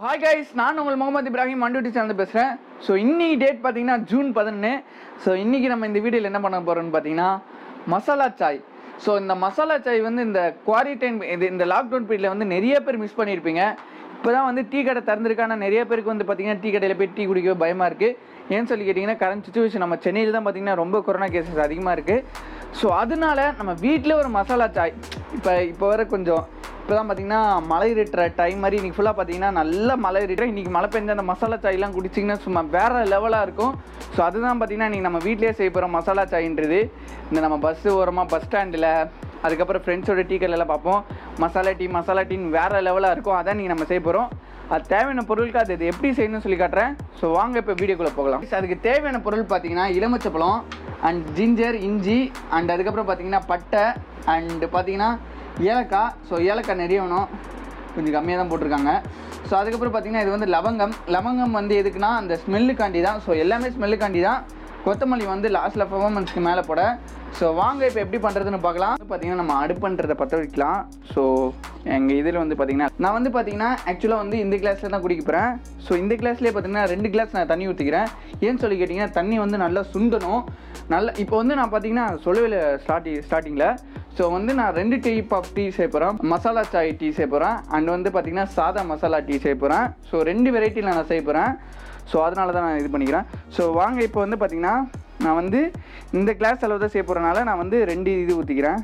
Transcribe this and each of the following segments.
hi guys நான் உங்கள் முகமது இப்ராஹிம் மண்டுட்டி சேனல் பேசுகிறேன் ஸோ இன்னைக்கு டேட் பார்த்தீங்கன்னா ஜூன் பதினொன்று ஸோ இன்னைக்கு நம்ம இந்த வீடியோவில் என்ன பண்ண போகிறோம்னு பார்த்தீங்கன்னா மசாலா சாய் ஸோ இந்த மசாலா சாய் வந்து இந்த குவாரண்டைன் இது இந்த லாக்டவுன் பீரியடில் வந்து நிறைய பேர் மிஸ் பண்ணியிருப்பீங்க இப்போ தான் வந்து டீ கடை திறந்திருக்கான நிறைய பேருக்கு வந்து பார்த்தீங்கன்னா டீ கடையில் போய் டீ குடிக்க பயமாக இருக்குது ஏன்னு சொல்லி கேட்டிங்கன்னா கரண்ட் சுச்சுவேஷன் நம்ம சென்னையில் தான் பார்த்தீங்கன்னா ரொம்ப கொரோனா கேசஸ் அதிகமாக இருக்குது ஸோ அதனால நம்ம வீட்டில் ஒரு மசாலா சாய் இப்போ இப்போ வர கொஞ்சம் இப்போ தான் பார்த்தீங்கன்னா மழை இருட்டுற டைம் மாதிரி இன்றைக்கி ஃபுல்லாக பார்த்தீங்கன்னா நல்ல மழை இருட்டுற இன்றைக்கி மழை பெஞ்ச அந்த மசாலா சாய்லாம் குடிச்சிங்கன்னா சும்மா வேறு லெவலாக இருக்கும் ஸோ அதுதான் பார்த்தீங்கன்னா இன்றைக்கி நம்ம வீட்டிலேயே செய்ய போகிற மசாலா சாய்ன்றது இந்த நம்ம பஸ்ஸு ஓரமாக பஸ் ஸ்டாண்டில் அதுக்கப்புறம் ஃப்ரெண்ட்ஸோட டீ கடையில் பார்ப்போம் மசாலா டீ மசாலா டீன்னு வேறு லெவலாக இருக்கும் அதான் நீங்கள் நம்ம செய்ய போகிறோம் அது தேவையான பொருளுக்கு அது இது எப்படி செய்யணும்னு சொல்லி காட்டுறேன் ஸோ வாங்க இப்போ வீடியோக்குள்ளே போகலாம் அதுக்கு தேவையான பொருள் பார்த்தீங்கன்னா எலுமிச்சப்பழம் அண்ட் ஜிஞ்சர் இஞ்சி அண்ட் அதுக்கப்புறம் பார்த்தீங்கன்னா பட்டை அண்டு பார்த்தீங்கன்னா ஏலக்காய் ஸோ ஏலக்காய் நிறைய வேணும் கொஞ்சம் கம்மியாக தான் போட்டிருக்காங்க ஸோ அதுக்கப்புறம் பார்த்தீங்கன்னா இது வந்து லவங்கம் லவங்கம் வந்து எதுக்குன்னா அந்த ஸ்மெல்லுக்காண்டி தான் ஸோ எல்லாமே ஸ்மெல்லுக்காண்டி தான் கொத்தமல்லி வந்து லாஸ்ட்டில் பர்ஃபார்மன்ஸ்க்கு மேலே போட ஸோ வாங்க இப்போ எப்படி பண்ணுறதுன்னு பார்க்கலாம் பார்த்தீங்கன்னா நம்ம அடுப்புன்றதை பற்ற வைக்கலாம் ஸோ எங்கள் இதில் வந்து பார்த்தீங்கன்னா நான் வந்து பார்த்தீங்கன்னா ஆக்சுவலாக வந்து இந்த கிளாஸில் தான் குடிக்க போகிறேன் ஸோ இந்த கிளாஸ்லேயே பார்த்தீங்கன்னா ரெண்டு கிளாஸ் நான் தண்ணி ஊற்றிக்கிறேன் ஏன்னு சொல்லி கேட்டிங்கன்னா தண்ணி வந்து நல்லா சுண்டணும் நல்லா இப்போ வந்து நான் பார்த்தீங்கன்னா சொல்லவே ஸ்டார்டி ஸ்டார்டிங்கில் ஸோ வந்து நான் ரெண்டு டைப் ஆஃப் டீ செய்ய போகிறேன் மசாலா சாய் டீ செய்ய போகிறேன் அண்ட் வந்து பார்த்தீங்கன்னா சாதா மசாலா டீ செய்ய போகிறேன் ஸோ ரெண்டு வெரைட்டியில் நான் செய்ய போகிறேன் ஸோ அதனால தான் நான் இது பண்ணிக்கிறேன் ஸோ வாங்க இப்போ வந்து பார்த்தீங்கன்னா நான் வந்து இந்த கிளாஸ் அளவு தான் செய்ய போகிறனால நான் வந்து ரெண்டு இது ஊற்றிக்கிறேன்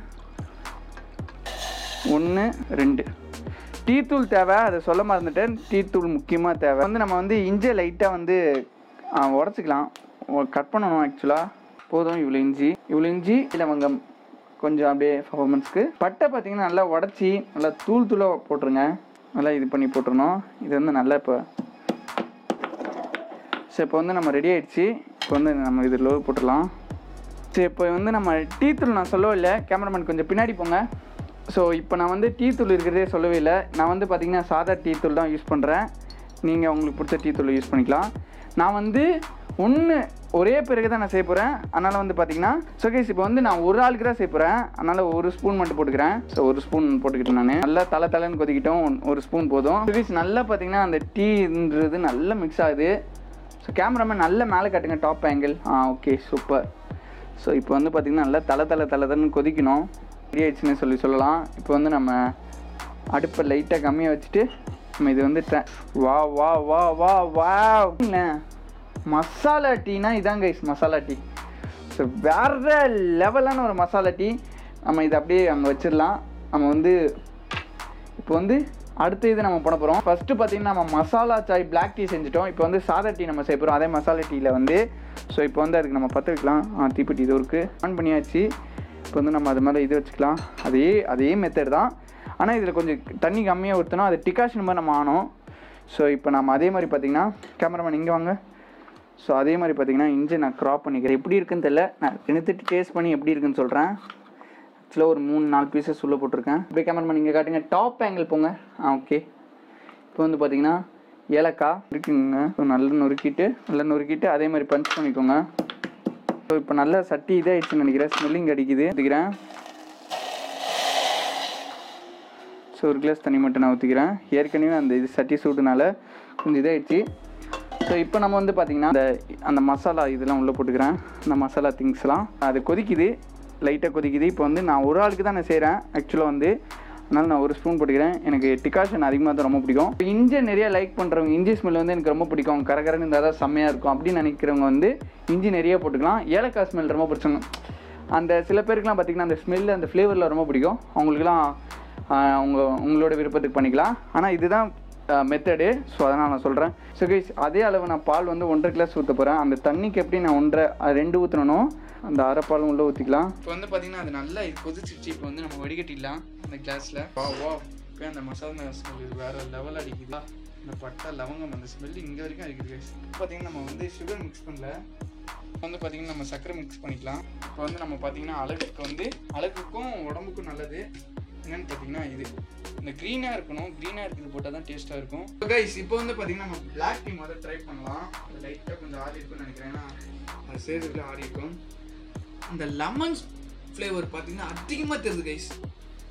ஒன்று ரெண்டு டீ தூள் தேவை அதை சொல்ல மறந்துட்டேன் டீ தூள் முக்கியமாக தேவை வந்து நம்ம வந்து இஞ்சியை லைட்டாக வந்து உடச்சிக்கலாம் கட் பண்ணணும் ஆக்சுவலாக போதும் இவ்வளோ இஞ்சி இவ்வளோ இஞ்சி லவங்கம் கொஞ்சம் அப்படியே பர்ஃபார்மன்ஸ்க்கு பட்டை பார்த்தீங்கன்னா நல்லா உடச்சி நல்லா தூள் தூளாக போட்டுருங்க நல்லா இது பண்ணி போட்டுருணும் இது வந்து நல்லா இப்போ ஸோ இப்போ வந்து நம்ம ரெடி ஆயிடுச்சு இப்போ வந்து நம்ம இது லோ போட்டுடலாம் சரி இப்போ வந்து நம்ம டீ தூள் நான் சொல்லவே இல்லை கேமராமேன் கொஞ்சம் பின்னாடி போங்க ஸோ இப்போ நான் வந்து டீ தூள் இருக்கிறதே சொல்லவே இல்லை நான் வந்து பார்த்தீங்கன்னா சாதா டீ தூள் தான் யூஸ் பண்ணுறேன் நீங்கள் உங்களுக்கு பிடிச்ச டீ தூள் யூஸ் பண்ணிக்கலாம் நான் வந்து ஒன்று ஒரே பிறகு தான் நான் செய்ய போகிறேன் அதனால் வந்து பார்த்தீங்கன்னா சுகேஷ் இப்போ வந்து நான் ஒரு ஆளுக்கு தான் செய்ய போகிறேன் அதனால் ஒரு ஸ்பூன் மட்டும் போட்டுக்கிறேன் ஸோ ஒரு ஸ்பூன் போட்டுக்கிட்டேன் நான் நல்லா தலை தலைன்னு கொதிக்கிட்டோம் ஒரு ஸ்பூன் போதும் சுகேஷ் நல்லா பார்த்தீங்கன்னா அந்த டீன்றது நல்லா மிக்ஸ் ஆகுது ஸோ கேமராமேன் நல்ல மேலே காட்டுங்க டாப் ஆங்கிள் ஆ ஓகே சூப்பர் ஸோ இப்போ வந்து பார்த்திங்கன்னா நல்லா தலை தலை தலைன்னு கொதிக்கணும் ரெடி ஆயிடுச்சுன்னு சொல்லி சொல்லலாம் இப்போ வந்து நம்ம அடுப்பை லைட்டாக கம்மியாக வச்சுட்டு நம்ம இது வந்து ட- வா வா வா வா வா இல்லை மசாலா டீனா இதான் கைஸ் மசாலா டீ ஸோ வேற லெவலான ஒரு மசாலா டீ நம்ம இதை அப்படியே அங்கே வச்சிடலாம் நம்ம வந்து இப்போ வந்து அடுத்த இது நம்ம பண்ண போகிறோம் ஃபஸ்ட்டு பார்த்தீங்கன்னா நம்ம மசாலா சாய் பிளாக் டீ செஞ்சுட்டோம் இப்போ வந்து சாதா டீ நம்ம செய்ய போகிறோம் அதே மசாலா டீயில் வந்து ஸோ இப்போ வந்து அதுக்கு நம்ம பற்ற வைக்கலாம் ஆ தீப்பெட்டி இது இருக்குது ஆன் பண்ணியாச்சு இப்போ வந்து நம்ம அது மேலே இது வச்சுக்கலாம் அதே அதே மெத்தட் தான் ஆனால் இதில் கொஞ்சம் தண்ணி கம்மியாக ஊற்றணும் அது டிகாஷன் மாதிரி நம்ம ஆனோம் ஸோ இப்போ நம்ம அதே மாதிரி பார்த்தீங்கன்னா கேமராமேன் இங்கே வாங்க ஸோ அதே மாதிரி பார்த்தீங்கன்னா இஞ்சி நான் க்ராப் பண்ணிக்கிறேன் எப்படி இருக்குன்னு தெரியல நான் எடுத்துட்டு டேஸ்ட் பண்ணி எப்படி இருக்குன்னு சொல்கிறேன் ஆக்சுவலாக ஒரு மூணு நாலு பீசஸ் உள்ளே போட்டிருக்கேன் அப்படியே கேமராமேன் இங்கே காட்டுங்க டாப் ஆங்கிள் போங்க ஆ ஓகே இப்போ வந்து பார்த்தீங்கன்னா ஏலக்காய் இருக்குங்க ஸோ நல்லா நொறுக்கிட்டு நல்லா நொறுக்கிட்டு அதே மாதிரி பஞ்ச் பண்ணிக்கோங்க ஸோ இப்போ நல்லா சட்டி இதாகிடுச்சுன்னு நினைக்கிறேன் ஸ்மெல்லிங் அடிக்குது ஊற்றிக்கிறேன் ஸோ ஒரு கிளாஸ் தண்ணி மட்டும் நான் ஊற்றிக்கிறேன் ஏற்கனவே அந்த இது சட்டி சூட்டுனால கொஞ்சம் இதாகிடுச்சு ஸோ இப்போ நம்ம வந்து பார்த்திங்கன்னா அந்த அந்த மசாலா இதெல்லாம் உள்ளே போட்டுக்கிறேன் அந்த மசாலா திங்ஸ்லாம் அது கொதிக்குது லைட்டாக கொதிக்குது இப்போ வந்து நான் ஒரு ஆளுக்கு தான் நான் செய்கிறேன் ஆக்சுவலாக வந்து அதனால் நான் ஒரு ஸ்பூன் போட்டுக்கிறேன் எனக்கு டிகாஷன் அதிகமாக தான் ரொம்ப பிடிக்கும் இப்போ இஞ்சி நிறைய லைக் பண்ணுறவங்க இஞ்சி ஸ்மெல் வந்து எனக்கு ரொம்ப பிடிக்கும் கரகரன்னு இருந்தால் தான் செம்மையாக இருக்கும் அப்படின்னு நினைக்கிறவங்க வந்து இஞ்சி நிறைய போட்டுக்கலாம் ஏலக்காய் ஸ்மெல் ரொம்ப பிடிச்சவங்க அந்த சில பேருக்குலாம் பார்த்திங்கன்னா அந்த ஸ்மெல் அந்த ஃப்ளேவரில் ரொம்ப பிடிக்கும் அவங்களுக்குலாம் ஆஹ், உங்க உங்களோட விருப்பத்துக்கு பண்ணிக்கலாம் ஆனால் இதுதான் மெத்தடு ஸோ அதனால் நான் சொல்கிறேன் ஸோ கைஸ் அதே அளவு நான் பால் வந்து ஒன்றரை கிளாஸ் ஊற்ற போகிறேன் அந்த தண்ணிக்கு எப்படி நான் ஒன்றரை அது ரெண்டு ஊற்றணும் அந்த அரை பாலும் உள்ளே ஊற்றிக்கலாம் இப்போ வந்து பார்த்தீங்கன்னா அது நல்லா இது கொதிச்சிருச்சு இப்போ வந்து நம்ம வடிகட்டிடலாம் அந்த கிளாஸில் வா வா இப்போ அந்த மசாலா ஸ்மெல் இது வேறு லெவல் அடிக்குதா இந்த பட்டை லவங்கம் அந்த ஸ்மெல் இங்கே வரைக்கும் அடிக்குது கைஸ் பார்த்தீங்கன்னா நம்ம வந்து சுகர் மிக்ஸ் பண்ணல இப்போ வந்து பார்த்தீங்கன்னா நம்ம சர்க்கரை மிக்ஸ் பண்ணிக்கலாம் இப்போ வந்து நம்ம பார்த்தீங்கன்னா அழகுக்கு வந்து அழகுக்கும் உடம்புக்கும் நல்லது என்னன்னு பார்த்தீங்கன்னா இது இந்த க்ரீனாக இருக்கணும் க்ரீனாக இருக்கிறது போட்டால் தான் டேஸ்ட்டாக இருக்கும் கைஸ் இப்போ வந்து பார்த்தீங்கன்னா நம்ம பிளாக் டீ முதல்ல ட்ரை பண்ணலாம் லைட்டாக கொஞ்சம் ஆறி இருக்கும்னு நினைக்கிறேன் ஏன்னா அது சேர்த்துக்குள்ள ஆறி இருக்கும் அந்த லெமன் ஃப்ளேவர் பார்த்தீங்கன்னா அதிகமாக தெரியுது கைஸ்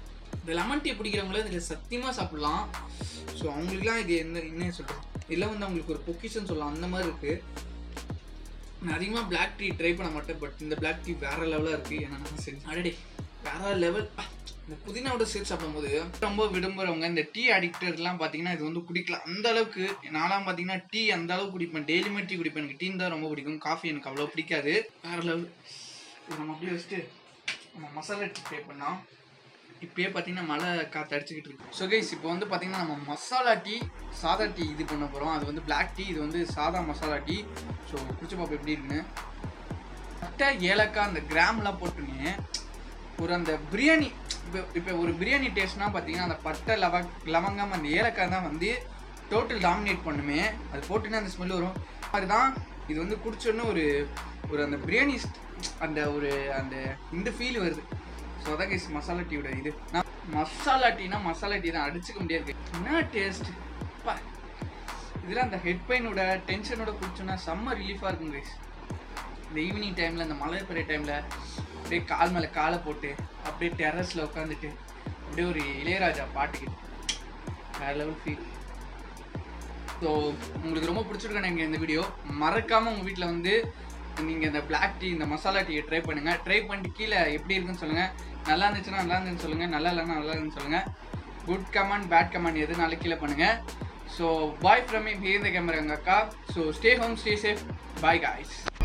இந்த லெமன் டீ பிடிக்கிறவங்கள இதில் சத்தியமாக சாப்பிடலாம் ஸோ அவங்களுக்குலாம் இது என்ன என்ன சொல்கிறோம் இதெல்லாம் வந்து அவங்களுக்கு ஒரு பொக்கிஷன் சொல்லலாம் அந்த மாதிரி இருக்குது நான் அதிகமாக Black டீ ட்ரை பண்ண மாட்டேன் பட் இந்த Black டீ வேற லெவலாக இருக்குது ஏன்னா நான் சரி அடடே வேற லெவல் இந்த புதினாவோட சேர்த்து சாப்பிடும்போது ரொம்ப விரும்புகிறவங்க இந்த டீ அடிக்டர்லாம் பார்த்தீங்கன்னா இது வந்து குடிக்கலாம் அந்த அளவுக்கு நான்லாம் பார்த்தீங்கன்னா டீ அந்த அளவுக்கு குடிப்பேன் டெய்லியுமே டீ குடிப்பேன் எனக்கு டீ தான் ரொம்ப பிடிக்கும் காஃபி எனக்கு அவ்வளோ பிடிக்காது வேற லெவல் இது நம்ம அப்படியே வச்சுட்டு நம்ம மசாலா டீ ட்ரை பண்ணோம் இப்பயே பார்த்தீங்கன்னா மழை காற்று அடிச்சுக்கிட்டு இருக்கு ஸோ கைஸ் இப்போ வந்து பார்த்தீங்கன்னா நம்ம மசாலா டீ சாதா டீ இது பண்ண போகிறோம் அது வந்து Black டீ இது வந்து சாதா மசாலா டீ ஸோ குடிச்சு பார்ப்போம் எப்படி இருக்குன்னு பட்டை ஏலக்காய் அந்த கிராம்லாம் போட்டுங்க ஒரு அந்த பிரியாணி இப்போ இப்போ ஒரு பிரியாணி டேஸ்ட்னா பார்த்தீங்கன்னா அந்த பட்டை லவ லவங்கம் அந்த ஏலக்காய் தான் வந்து டோட்டல் டாமினேட் பண்ணுமே அது போட்டுன்னா அந்த ஸ்மெல் வரும் அதுதான் இது வந்து குடிச்சோன்னு ஒரு ஒரு அந்த பிரியாணி st- அந்த ஒரு அந்த இந்த ஃபீல் வருது ஸோ அதான் கைஸ் மசாலா டீயோட இது நான் மசாலா டீனா மசாலா டீ தான் அடிச்சுக்க முடியாது என்ன டேஸ்ட் பா இதில் அந்த ஹெட் பெயினோட டென்ஷனோட குடிச்சோன்னா செம்ம ரிலீஃபாக இருக்கும் கைஸ் இந்த ஈவினிங் டைமில் இந்த மழை பெய்யுற டைமில் அப்படியே கால் மேலே காலை போட்டு அப்படியே டெரஸில் உட்காந்துட்டு அப்படியே ஒரு இளையராஜா பாட்டுக்கிட்டு வேற லெவல் ஃபீல் ஸோ உங்களுக்கு ரொம்ப பிடிச்சிருக்கேன் நீங்கள் இந்த வீடியோ மறக்காமல் உங்கள் வீட்டில் வந்து நீங்கள் இந்த Black டீ இந்த மசாலா டீயை ட்ரை பண்ணுங்கள் ட்ரை பண்ணிட்டு கீழே எப்படி இருக்குன்னு சொல்லுங்கள் நல்லா இருந்துச்சுன்னா நல்லா இருந்துன்னு சொல்லுங்கள் நல்லா இல்லைன்னா நல்லா இருந்துன்னு சொல்லுங்கள் குட் கமெண்ட் பேட் கமெண்ட் எதுனாலும் கீழே பண்ணுங்கள் so bye from me here the camera எங்கள் அக்கா so stay home stay safe bye guys